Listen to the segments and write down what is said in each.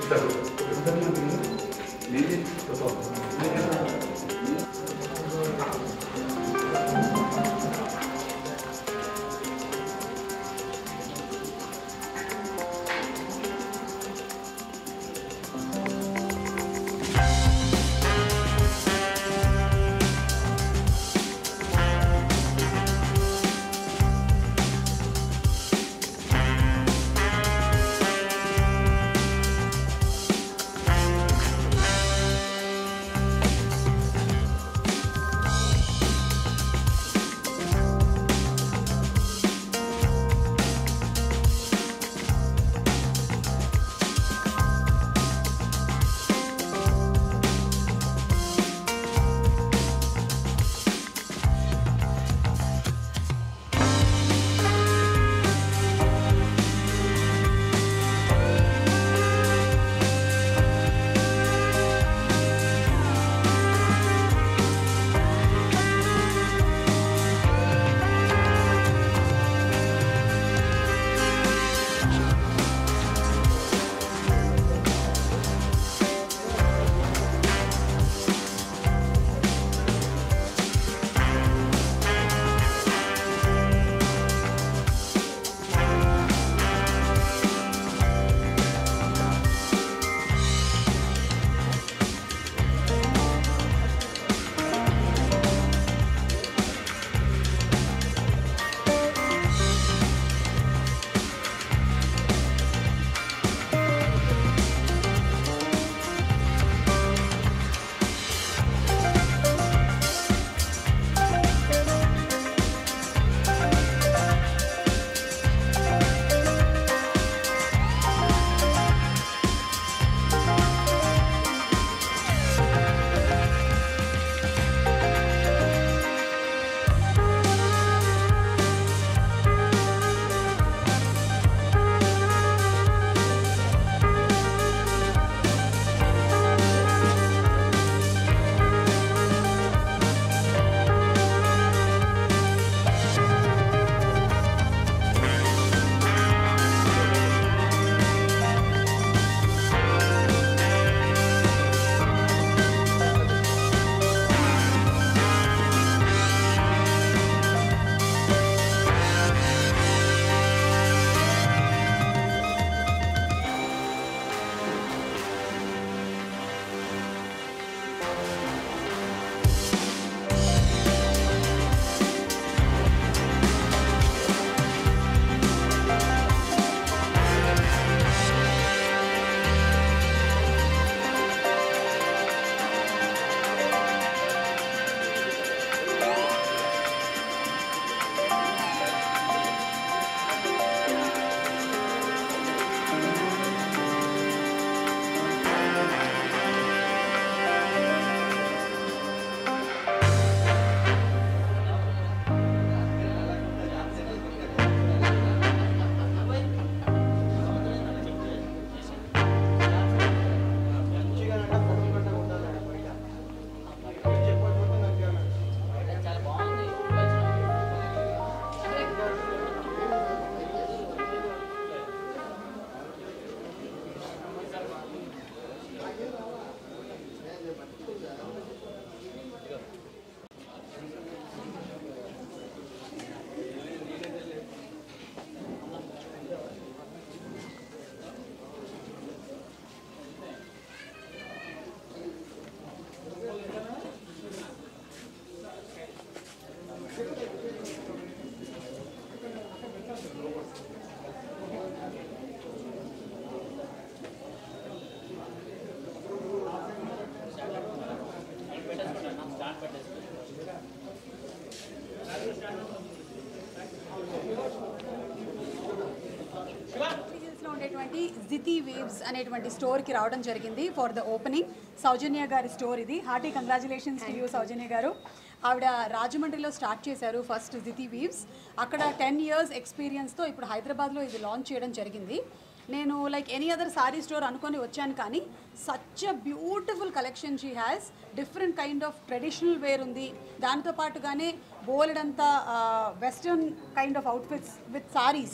హిల్స్లో ఉండేటువంటి జితి వేవ్స్ అనేటువంటి స్టోర్కి రావడం జరిగింది ఫర్ ద ఓపెనింగ్ సౌజన్య గారి స్టోర్ ఇది hearty congratulations to you Soujanya గారు ఆవిడ రాజమండ్రిలో స్టార్ట్ చేశారు ఫస్ట్ జితి వీవ్స్ అక్కడ టెన్ ఇయర్స్ ఎక్స్పీరియన్స్తో ఇప్పుడు హైదరాబాద్లో ఇది లాంచ్ చేయడం జరిగింది నేను like any other sari store అనుకొని వచ్చాను కానీ such a beautiful collection she has different kind of traditional wear ఉంది దాంతో పాటుగానే బోలెడంతా western kind of outfits with saris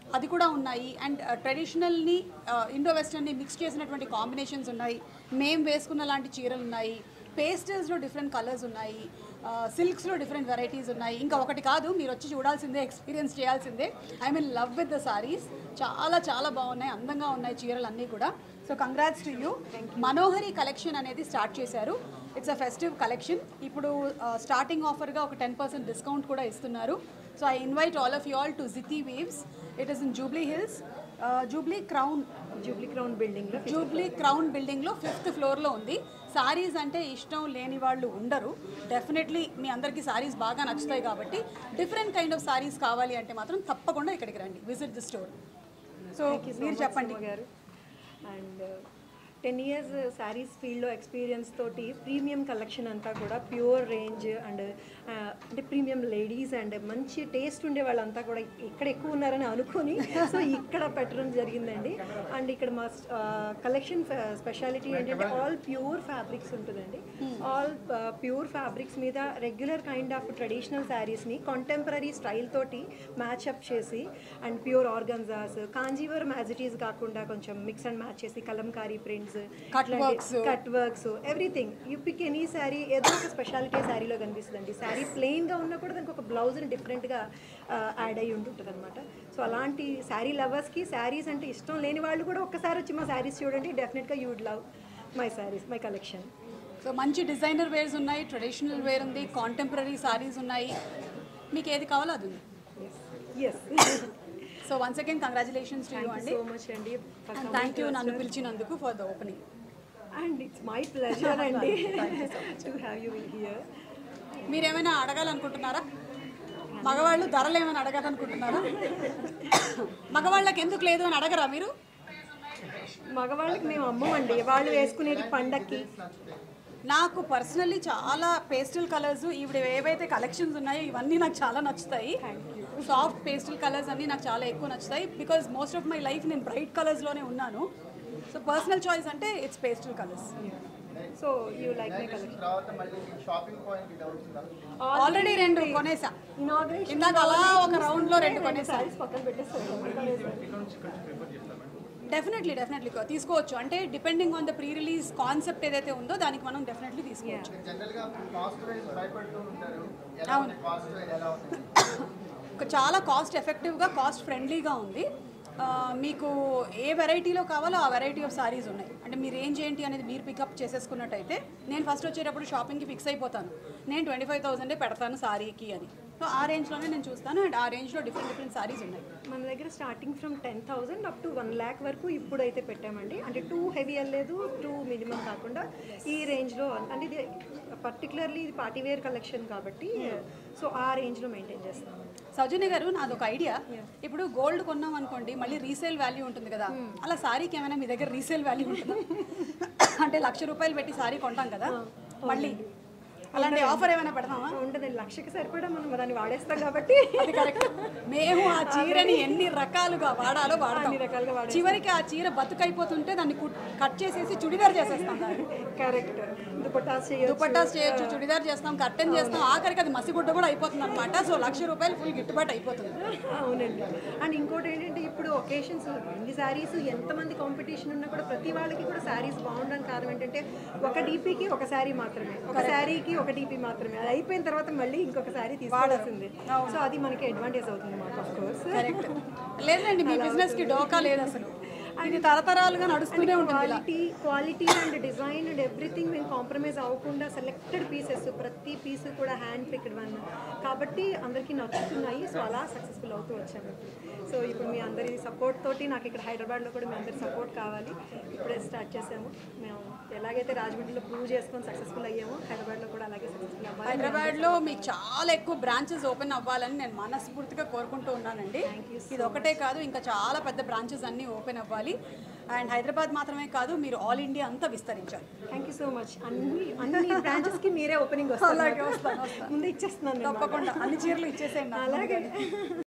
అది కూడా ఉన్నాయి అండ్ ట్రెడిషనల్ని ఇండో వెస్టర్న్ని మిక్స్ చేసినటువంటి కాంబినేషన్స్ ఉన్నాయి మేము వేసుకున్న లాంటి చీరలు ఉన్నాయి పేస్టల్స్లో డిఫరెంట్ కలర్స్ ఉన్నాయి సిల్క్స్లో డిఫరెంట్ వెరైటీస్ ఉన్నాయి ఇంకా ఒకటి కాదు మీరు వచ్చి చూడాల్సిందే ఎక్స్పీరియన్స్ చేయాల్సిందే I mean love with the saris చాలా చాలా బాగున్నాయి అందంగా ఉన్నాయి చీరలు అన్నీ కూడా so congrats to you Manohari collection అనేది స్టార్ట్ చేశారు ఇట్స్ అ ఫెస్టివ్ కలెక్షన్ ఇప్పుడు స్టార్టింగ్ ఆఫర్గా ఒక టెన్ పర్సెంట్ డిస్కౌంట్ కూడా ఇస్తున్నారు so I invite all of you all to Jithi weaves it is in Jubilee Hills Jubilee crown Jubilee crown building లో జూబ్లీ క్రౌన్ బిల్డింగ్లో ఫిఫ్త్ ఫ్లోర్లో ఉంది సారీస్ అంటే ఇష్టం లేని వాళ్ళు ఉండరు డెఫినెట్లీ మీ అందరికీ సారీస్ బాగా నచ్చుతాయి కాబట్టి డిఫరెంట్ కైండ్ ఆఫ్ సారీస్ కావాలి అంటే మాత్రం తప్పకుండా ఇక్కడికి రండి విజిట్ ది స్టోర్ సో మీరు చెప్పండి గారు అండ్ టెన్ ఇయర్స్ శారీస్ ఫీల్డ్లో ఎక్స్పీరియన్స్ తోటి ప్రీమియం కలెక్షన్ అంతా కూడా ప్యూర్ రేంజ్ అండ్ అంటే ప్రీమియం లేడీస్ అండ్ మంచి టేస్ట్ ఉండే వాళ్ళంతా కూడా ఇక్కడ ఎక్కువ ఉన్నారని అనుకొని సో ఇక్కడ పెట్టడం జరిగిందండి అండ్ ఇక్కడ మా కలెక్షన్ స్పెషాలిటీ ఏంటంటే ఆల్ ప్యూర్ ఫ్యాబ్రిక్స్ ఉంటుందండి ఆల్ ప్యూర్ ఫ్యాబ్రిక్స్ మీద రెగ్యులర్ కైండ్ ఆఫ్ ట్రెడిషనల్ శారీస్ని కాంటెంపరీ స్టైల్ తోటి మ్యాచ్అప్ చేసి and pure organzas Kanjeevaram as it is కాకుండా కొంచెం మిక్స్ అండ్ మ్యాచ్ చేసి Kalamkari prints Cut works. Cut works everything you pick any sari ఏదో ఒక స్పెషాలిటీ శారీలో కనిపిస్తుందండి శారీ ప్లెయిన్గా ఉన్నా కూడా దానికి ఒక బ్లౌజ్ని డిఫరెంట్గా యాడ్ అయ్యి ఉంటుంటుంది అనమాట సో అలాంటి శారీ లవర్స్కి శారీస్ అంటే ఇష్టం లేని వాళ్ళు కూడా ఒక్కసారి వచ్చి మా శారీస్ చూడండి డెఫినెట్గా you would love my saris my collection so మంచి డిజైనర్ వేర్స్ ఉన్నాయి ట్రెడిషనల్ వేర్ ఉంది కాంటెంపరీ సారీస్ ఉన్నాయి మీకు ఏది కావాలో అది ఉంది yes so once again congratulations to you అండి సో మచ్ అండి అండ్ థ్యాంక్ యూ నన్ను పిలిచినందుకు for the opening and it's my pleasure అండి టు హ్యావ్ యూ హియర్ మీరు ఏమైనా అడగాలనుకుంటున్నారా మగవాళ్ళు ధరలు ఏమైనా అడగాలనుకుంటున్నారా మగవాళ్ళకి ఎందుకు లేదు అని అడగరా మీరు మగవాళ్ళకి మేము అమ్మమండి వాళ్ళు వేసుకునేది పండక్కి నాకు పర్సనల్లీ చాలా పేస్టల్ కలర్స్ ఈవిడ ఏవైతే కలెక్షన్స్ ఉన్నాయో ఇవన్నీ నాకు చాలా నచ్చుతాయి సాఫ్ట్ పేస్టల్ కలర్స్ అన్నీ నాకు చాలా ఎక్కువ నచ్చుతాయి because most of my life నేను బ్రైట్ కలర్స్లోనే ఉన్నాను సో పర్సనల్ చాయిస్ అంటే it's pastel colours so you like my collection తర్వాత మళ్ళీ షాపింగ్ పాయింట్ ఇది అవుతుందా ఆల్రెడీ రెండు కొనేసా ఇనాగ్రేషన్ ఇందాక అలా ఒక రౌండ్లో రెండు కొనేసా సారీస్ పక్కన పెట్టేస్తాను డెఫినెట్లీ డెఫినెట్లీ తీసుకోవచ్చు అంటే depending on the pre release concept ఏదైతే ఉందో దానికి మనం డెఫినెట్లీ తీసుకోవచ్చు జనరల్ గా కాస్ట్ వైజ్ భయపడుతూ ఉంటారు ఎలా ఉంది కాస్ట్ వైజ్ ఎలా ఉంది ఒక చాలా కాస్ట్ ఎఫెక్టివ్గా కాస్ట్ ఫ్రెండ్లీగా ఉంది ఆ, మీకు ఏ వెరైటీలో కావాలో ఆ వెరైటీ ఆఫ్ సారీస్ ఉన్నాయి అంటే మీ రేంజ్ ఏంటి అనేది మీరు పికప్ చేసేసుకున్నట్టయితే నేను ఫస్ట్ వచ్చేటప్పుడు షాపింగ్కి ఫిక్స్ అయిపోతాను నేను ట్వంటీ ఫైవ్ థౌసండే పెడతాను సారీకి అని సో ఆ రేంజ్లోనే నేను చూస్తాను అండ్ ఆ రేంజ్లో డిఫరెంట్ డిఫరెంట్ సారీస్ ఉన్నాయి మన దగ్గర starting from ten thousand up to one lakh వరకు ఇప్పుడైతే పెట్టామండి అంటే టూ హెవీ అవ్వలేదు టూ మినిమం కాకుండా ఈ రేంజ్లో అంటే ఇది పర్టికులర్లీ ఇది పార్టీ వేర్ కలెక్షన్ కాబట్టి సో ఆ రేంజ్లో మెయింటైన్ చేస్తాం సౌజన్య గారు నాది ఒక ఐడియా ఇప్పుడు గోల్డ్ కొన్నాం అనుకోండి మళ్ళీ రీసేల్ వాల్యూ ఉంటుంది కదా అలా సారీకి ఏమైనా మీ దగ్గర రీసేల్ వాల్యూ ఉంటుందా అంటే లక్ష రూపాయలు పెట్టి సారీ కొంటాం కదా మళ్ళీ అలాంటి ఆఫర్ ఏమైనా పెడతామా ఉండదు లక్షకి సరిపడా మనం దాన్ని వాడేస్తాం కాబట్టి అది కరెక్ట్ మేము ఆ చీరని ఎన్ని రకాలుగా వాడాలో వాడతాం అన్ని రకాలుగా వాడేస్తాం. చివరికి ఆ చీర బతుకైపోతుంటే దాన్ని కుట్- కట్ చేసేసి చుడిదార్ చేసేస్తాం దాన్ని కరెక్ట్ దుపట్టాస్ చేయొచ్చు దుపట్టాస్ చేయొచ్చు చుడిదార్ చేస్తాం కర్టెన్ చేస్తాం ఆఖరికి అది మసిగుడ్డ కూడా అయిపోతుంది అనమాట సో లక్ష రూపాయలు ఫుల్ గిట్టుబాటు అయిపోతుంది అవునండి అండ్ ఇంకోటి ఏంటంటే ఇప్పుడు ఒకేషన్స్ ఎన్ని శారీస్ ఎంతమంది కాంపిటీషన్ ఉన్నా కూడా ప్రతి వాళ్ళకి కూడా శారీస్ బాగుండడానికి కారణం ఏంటంటే ఒక డీపీకి ఒక శారీ మాత్రమే ఒక శారీకి ఒక డీపీ మాత్రమే అది అయిపోయిన తర్వాత మళ్ళీ ఇంకొక శారీ తీసుకోవాల్సింది సో అది మనకి అడ్వాంటేజ్ అవుతుంది మాకు ఆఫ్ కోర్స్ కరెక్ట్ లేదండి మీ బిజినెస్ కి డోకా లేదు అసలు ఇది తరతరాలుగా నడుస్తూనే ఉంటుంది ఇలా. Quality quality and design and everything మేము కాంప్రమైజ్ అవ్వకుండా సెలెక్టెడ్ పీసెస్ ప్రతి పీస్ కూడా హ్యాండ్ పిక్డ్ వన్ కాబట్టి అందరికీ నచ్చుతున్నాయి సో అలా సక్సెస్ఫుల్ అవుతూ వచ్చాము సో ఇప్పుడు మీ అందరి సపోర్ట్ తోటి నాకు ఇక్కడ హైదరాబాద్లో కూడా మీ అందరి సపోర్ట్ కావాలి ఇప్పుడే స్టార్ట్ చేసాము మేము ఎలాగైతే రాజమండ్రిలో ప్రూవ్ చేసుకొని సక్సెస్ఫుల్ అయ్యామో హైదరాబాద్లో కూడా అలాగే సక్సెస్ఫుల్ అవ్వాలి హైదరాబాద్ లో మీకు చాలా ఎక్కువ బ్రాంచెస్ ఓపెన్ అవ్వాలని నేను మనస్ఫూర్తిగా కోరుకుంటూ ఉన్నానండి ఇది ఒకటే కాదు ఇంకా చాలా పెద్ద బ్రాంచెస్ అన్ని ఓపెన్ అవ్వాలి అండ్ హైదరాబాద్ మాత్రమే కాదు మీరు ఆల్ ఇండియా అంతా విస్తరించాలి థ్యాంక్ యూ సో మచ్ అన్ని అన్ని బ్రాంచెస్కి మీరే ఓపెనింగ్ వస్తారు అలాగే వస్తాను, వస్తాను. ముందే ఇచ్చేస్తున్నాను నేను. తప్పకుండా అన్ని చీరలు ఇచ్చేసేయండి నాకు. అలాగే